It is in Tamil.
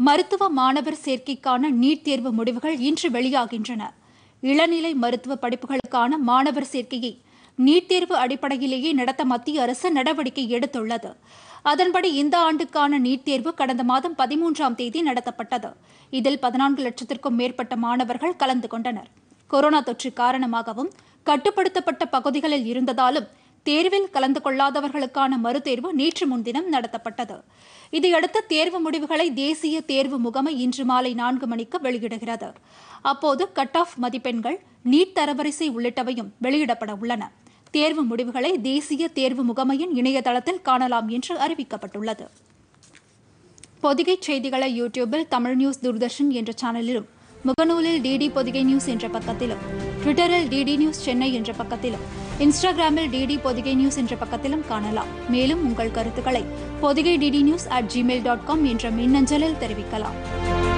மருத்துவ மாணவர் சேர்க்கைக்கான நீட் தேர்வு முடிவுகள் இன்று வெளியாகின்றன இளநிலை மருத்துவ படிப்புகளுக்கான மாணவர் சேர்க்கையை நீட் தேர்வு அடிப்படையிலேயே நடத்த மத்திய அரசு நடவடிக்கை எடுத்துள்ளது அதன்படி இந்த ஆண்டுக்கான நீட் தேர்வு கடந்த மாதம் பதிமூன்றாம் தேதி நடத்தப்பட்டது இதில் பதினான்கு லட்சத்திற்கும் மேற்பட்ட மாணவர்கள் கலந்து கொண்டனர் கொரோனா தொற்று காரணமாகவும் கட்டுப்படுத்தப்பட்ட பகுதிகளில் இருந்ததாலும் தேர்வில் கலந்து கொள்ளாதவர்களுக்கான மறுதேர்வு நேற்று முன்தினம் நடத்தப்பட்டது இதையடுத்து தேர்வு முடிவுகளை தேசிய தேர்வு முகமை இன்று மாலை நான்கு மணிக்கு வெளியிடுகிறது அப்போது கட் ஆஃப் மதிப்பெண்கள் நீட் தரவரிசை உள்ளிட்டவையும் வெளியிடப்பட உள்ளன தேர்வு முடிவுகளை தேசிய தேர்வு முகமையின் இணையதளத்தில் காணலாம் என்று அறிவிக்கப்பட்டுள்ளது பொதிகை செய்திகளை யூடியூபில் தமிழ் நியூஸ் தூர்தர்ஷன் என்ற சேனலிலும் முகநூலில் டிடி பொதிகை நியூஸ் என்ற பக்கத்திலும் ட்விட்டரில் டிடி நியூஸ் சென்னை என்ற பக்கத்திலும் இன்ஸ்டாகிராமில் டிடி பொதிகை நியூஸ் என்ற பக்கத்திலும் காணலாம் மேலும் உங்கள் கருத்துக்களை Podhigai DD news at Gmail dot com என்ற மின்னஞ்சலில் தெரிவிக்கலாம்